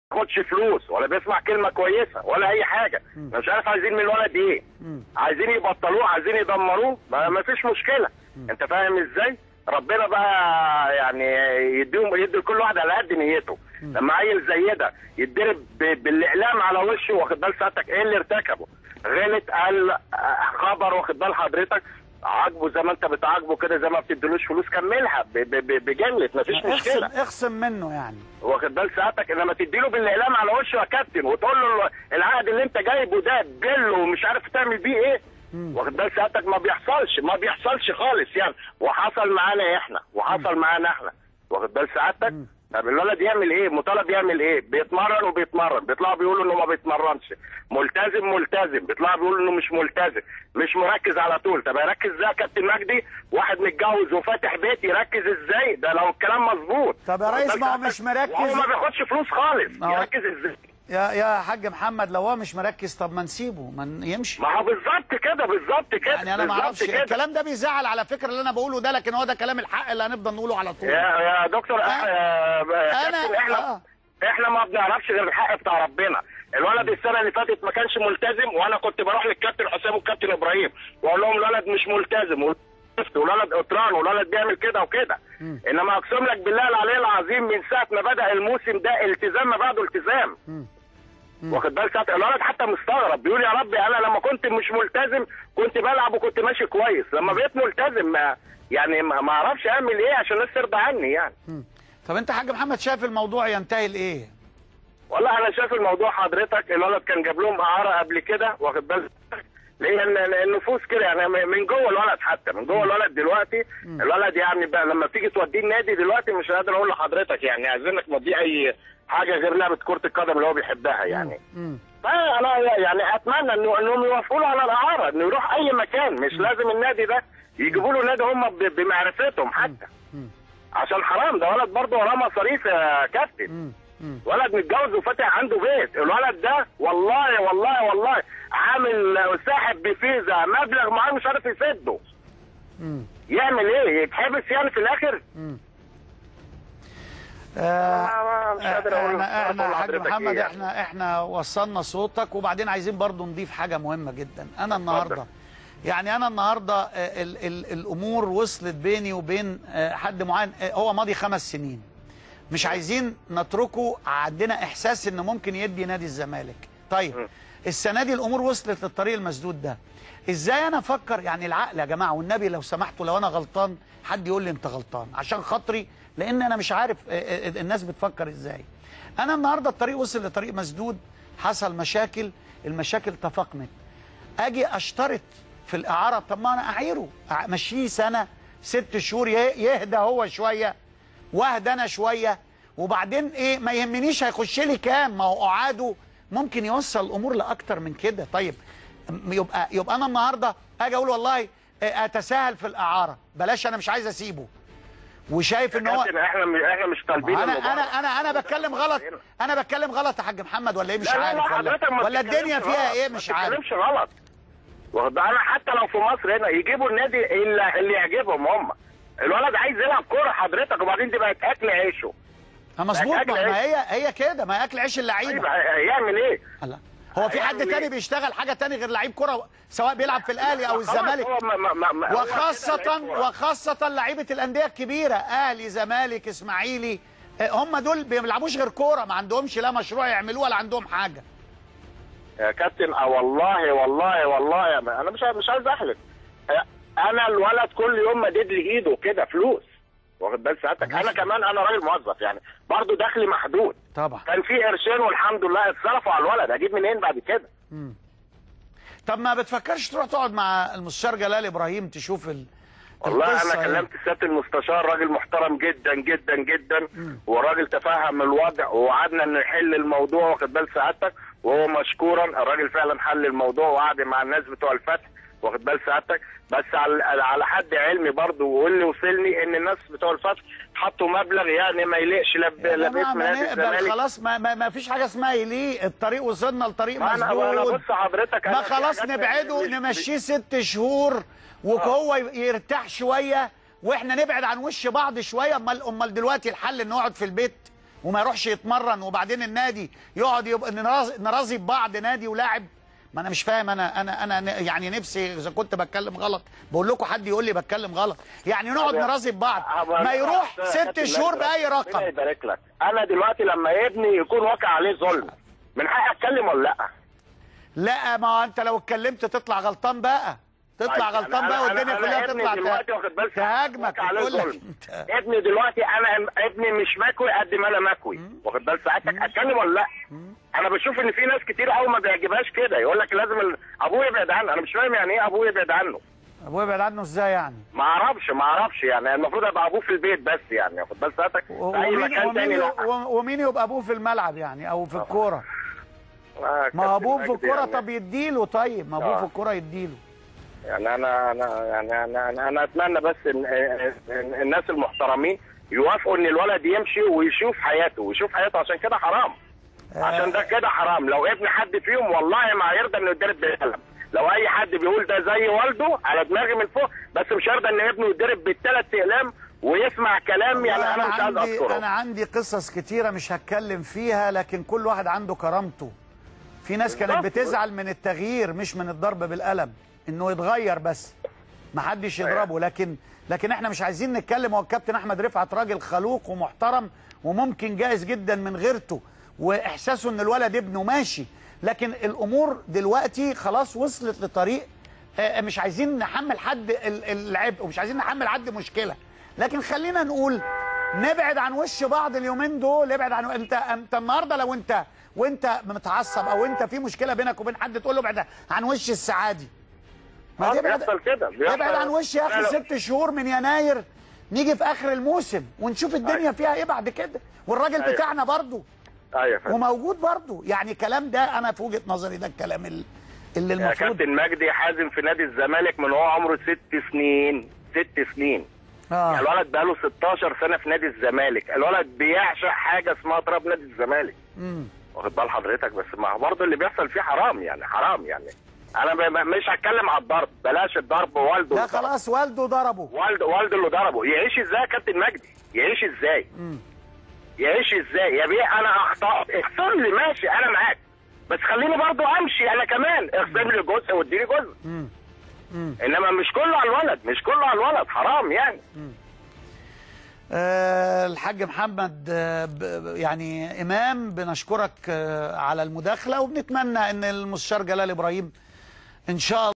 بياخدش فلوس ولا بيسمع كلمه كويسه ولا اي حاجه انا مش عارف عايزين من الولد ايه عايزين يبطلوه عايزين يدمروه ما ما فيش مشكله انت فاهم ازاي ربنا بقى يعني يديهم يدي لكل واحد على قد نيته لما عيل زي ده يتضرب ب- بالاعلام على وشه واخد بال ساعتك ايه اللي ارتكبه غلط قال آه، خبر واخد بال حضرتك عاجبه زي ما انت بتعاقبه كده زي ما بتديلوش فلوس كملها ب- ب- ب- بجلة مفيش اخصم مشكله اخصم منه يعني واخد بال ساعتك انما تديله بالاعلام على وشه يا كابتن وتقول له العقد اللي انت جايبه ده جله ومش عارف تعمل بيه ايه واخد بال ساعتك ما بيحصلش ما بيحصلش خالص يعني وحصل معانا احنا وحصل معانا احنا واخد بال سعادتك طب الولد يعمل ايه مطالب يعمل ايه بيتمرن وبيتمرن بيطلعوا بيقولوا انه ما بيتمرنش ملتزم ملتزم بيطلعوا بيقولوا انه مش ملتزم مش مركز على طول طب يركز ازاي يا كابتن مجدي واحد متجوز وفاتح بيت يركز ازاي ده لو الكلام مظبوط طب يا ريس ما هو مش مركز وهو ما بياخدش فلوس خالص ما هو- يركز ازاي يا يا حاج محمد لو هو مش مركز طب ما نسيبه ما ن- يمشي ما هو بالظبط كده بالظبط كده يعني انا ما بالظبط اعرفش كده. الكلام ده بيزعل على فكره اللي انا بقوله ده لكن هو ده كلام الحق اللي هنفضل نقوله على طول يا يا دكتور أنا- احنا أنا- احنا آه. احنا ما بنعرفش غير الحق بتاع ربنا الولد السنه اللي فاتت ما كانش ملتزم وانا كنت بروح للكابتن حسام والكابتن ابراهيم واقول لهم الولد مش ملتزم والولد قطران والولد بيعمل كده وكده انما اقسم لك بالله العلي العظيم من ساعه ما بدا الموسم ده التزام ما بعده التزام واخد بالك ساعة الولد حتى مستغرب بيقول يا ربي انا لما كنت مش ملتزم كنت بلعب وكنت ماشي كويس لما بقيت ملتزم ما يعني ما ما اعرفش اعمل ايه عشان الناس ترضى عني يعني طب انت حاج محمد شايف الموضوع ينتهي لايه والله انا شايف الموضوع حضرتك الولد كان جاب لهم اعاره قبل كده واخد بالك لان النفوس كده يعني من جوه الولد حتى من جوه الولد دلوقتي الولد يعني بقى لما تيجي توديه النادي دلوقتي مش قادر اقول لحضرتك يعني عايزينك توديه اي حاجه غير لعبه كره القدم اللي هو بيحبها يعني فانا يعني اتمنى انه انهم يوافقوا له على الاعاره انه يروح اي مكان مش لازم النادي ده يجيبوا له نادي هم ب- بمعرفتهم حتى عشان حرام ده ولد برضه وراه مصاريف يا كابتن ولد متجوز وفاتح عنده بيت الولد ده والله والله والله عامل ساحب بفيزا مبلغ معاه مش عارف يسده يعمل ايه يتحبس يعني في الاخر آه مش قادر اقول احنا احنا أقول حاج لحضرتك محمد إيه يعني. احنا احنا وصلنا صوتك وبعدين عايزين برضو نضيف حاجه مهمه جدا انا النهارده يعني انا النهارده آه، ال ال الامور وصلت بيني وبين آه، حد معين آه، هو ماضي خمس سنين مش عايزين نتركه عندنا احساس ان ممكن يدي نادي الزمالك طيب السنه دي الامور وصلت للطريق المسدود ده ازاي انا افكر يعني العقل يا جماعه والنبي لو سمحتوا لو انا غلطان حد يقول لي انت غلطان عشان خاطري لان انا مش عارف آه، آه، الناس بتفكر ازاي انا النهارده الطريق وصل لطريق مسدود حصل مشاكل المشاكل تفاقمت اجي اشترط في الاعاره طب ما انا اعيره أع- امشيه سنه ست شهور يه- يهدى هو شويه واهدى انا شويه وبعدين ايه ما يهمنيش هيخش لي كام ما هو اعاده ممكن يوصل الامور لاكتر من كده طيب م- يبقى يبقى انا النهارده اجي اقول والله إيه، اتساهل في الاعاره بلاش انا مش عايز اسيبه وشايف ان هو كابتن احنا احنا مش طالبين انا المباراة. انا انا انا بتكلم غلط انا بتكلم غلط يا حاج محمد ولا ايه مش لا لا عارف لا حضرتك ولا ما ولا بتتكلمش الدنيا فيها غلط. ايه ما مش عارف بتتكلمش غلط واخد بالك؟ انا حتى لو في مصر هنا يجيبوا النادي اللي, اللي يعجبهم هم الولد عايز يلعب كوره حضرتك وبعدين دي بقت اكل عيشه ما مظبوط أكل ما عيش. ما هي هي كده ما هي اكل عيش طيب اللعيبه هيعمل ايه؟ الله هو في حد هيعمل تاني إيه؟ بيشتغل حاجه تاني غير لعيب كره سواء بيلعب في الاهلي او خلاص الزمالك هو ما ما ما ما هو كده وخاصة لعيب كورة. وخاصة لعيبة الأندية الكبيرة أهلي زمالك إسماعيلي آه، هم دول بيلعبوش غير كورة ما عندهمش لا مشروع يعملوه ولا عندهم حاجة يا كابتن اه والله والله والله يا ما. انا مش مش عايز احلف آه، انا الولد كل يوم مدد لي ايده كده فلوس واخد بال ساعتك انا كمان انا راجل موظف يعني برضه دخلي محدود طبعا كان في قرشين والحمد لله اتصرفوا على الولد اجيب منين بعد كده طب ما بتفكرش تروح تقعد مع المستشار جلال إبراهيم تشوف ال... والله القصة انا إيه؟ كلمت سياده المستشار راجل محترم جدا جدا جدا وراجل تفهم الوضع وقعدنا نحل الموضوع واخد بال سعادتك وهو مشكورا الراجل فعلا حل الموضوع وقعد مع الناس بتوع الفتح واخد بال سعادتك بس على على حد علمي برضه واللي وصلني ان الناس بتوع الفتح حطوا مبلغ يعني ما يليقش لا ب- يا لا جماعة باسم ما نادي نقبل الزمالك خلاص ما, ما, ما فيش حاجة اسمها يليه الطريق وصلنا لطريق ما انا وانا مسدود بص حضرتك ما أنا في خلاص حاجات نبعده مش- نمشيه ست شهور وهو يرتاح شويه واحنا نبعد عن وش بعض شويه امال امال دلوقتي الحل انه يقعد في البيت وما يروحش يتمرن وبعدين النادي يقعد يبقى نراز- نرازي ببعض نادي ولاعب ما انا مش فاهم انا انا انا يعني نفسي اذا كنت بتكلم غلط بقول لكم حد يقول لي بتكلم غلط يعني نقعد طب يا- نرازي ببعض طب ما يا يروح كابتن ست مجدي، شهور باي ربنا رقم يبارك لك انا دلوقتي لما ابني يكون واقع عليه ظلم من حقي اتكلم ولا لا لا ما هو انت لو اتكلمت تطلع غلطان بقى تطلع طيب، غلطان أنا- بقى أنا- والدنيا أنا كلها ابني تطلع دلوقتي واخد بالك تهاجمك واقع عليه وتقول لك ظلم. انت ابني دلوقتي انا ابني مش مكوي قد ما انا مكوي واخد بال ساعتك اتكلم ولا لا انا بشوف ان في ناس كتير قوي ما بيعجبهاش كده يقول لك لازم ال- ابوه يبعد عنه انا مش فاهم يعني ايه ابوه يبعد عنه ابويا يبعد عنه ازاي يعني ما اعرفش ما اعرفش يعني المفروض ابقى ابوه في البيت بس يعني واخد بال ساعتك في اي ومين, مكان تاني ومين, لا ومين يبقى ابوه في الملعب يعني او في الكوره آه، ما هو ابوه كابتن في مجدي الكوره يعني. طب يديله طيب ما ابوه آه. في الكوره يديله يعني انا انا يعني انا انا, أنا اتمنى بس ان إن الناس المحترمين يوافقوا ان الولد يمشي ويشوف حياته ويشوف حياته عشان كده حرام عشان ده كده حرام لو ابن حد فيهم والله ما هيرضى انه يتضرب بالقلم لو اي حد بيقول ده زي والده على دماغي من فوق بس مش هيرضى ان ابنه يتضرب بالثلاث اقلام ويسمع كلام يعني والله انا مش عايز عندي اذكره انا عندي قصص كتيره مش هتكلم فيها لكن كل واحد عنده كرامته في ناس كانت بالظبط. بتزعل من التغيير مش من الضرب بالقلم انه يتغير بس ما حدش يضربه لكن لكن احنا مش عايزين نتكلم هو الكابتن احمد رفعت راجل خلوق ومحترم وممكن جائز جدا من غيرته واحساسه ان الولد ابنه ماشي لكن الامور دلوقتي خلاص وصلت لطريق آه، مش عايزين نحمل حد ال- العبء ومش عايزين نحمل حد مشكله لكن خلينا نقول نبعد عن وش بعض اليومين دول ابعد عن انت انت النهارده لو انت وانت متعصب او انت في مشكله بينك وبين حد تقول له ابعد عن وش السعادي ما آه، تبعد بيحصل كده بيحصل- ابعد عن وش يا اخي لا، لا. ست شهور من يناير نيجي في اخر الموسم ونشوف الدنيا فيها ايه بعد كده والراجل أيوة. بتاعنا برضه ايوه يا فندم. وموجود برضه يعني كلام ده انا في وجهه نظري ده الكلام ال- اللي يا المفروض كابتن مجدي حازم في نادي الزمالك من هو عمره ست سنين ست سنين اه الولد بقاله 16 سنه في نادي الزمالك الولد بيعشق حاجه اسمها تراب نادي الزمالك مم. واخد بال حضرتك بس ما هو برضه اللي بيحصل فيه حرام يعني حرام يعني انا ب- ب- مش هتكلم على الضرب بلاش الضرب والده ده اللي ضربه. خلاص والده ضربه والده والده اللي ضربه يعيش ازاي يا كابتن مجدي يعيش ازاي يعيش ازاي يا بيه انا اخطات اغفر لي ماشي انا معاك بس خليني برضه امشي انا كمان اغفر لي جزء واديني جزء انما مش كله على الولد مش كله على الولد حرام يعني آه الحاج محمد آه ب- ب- يعني امام بنشكرك آه على المداخله وبنتمنى ان المستشار جلال ابراهيم ان شاء الله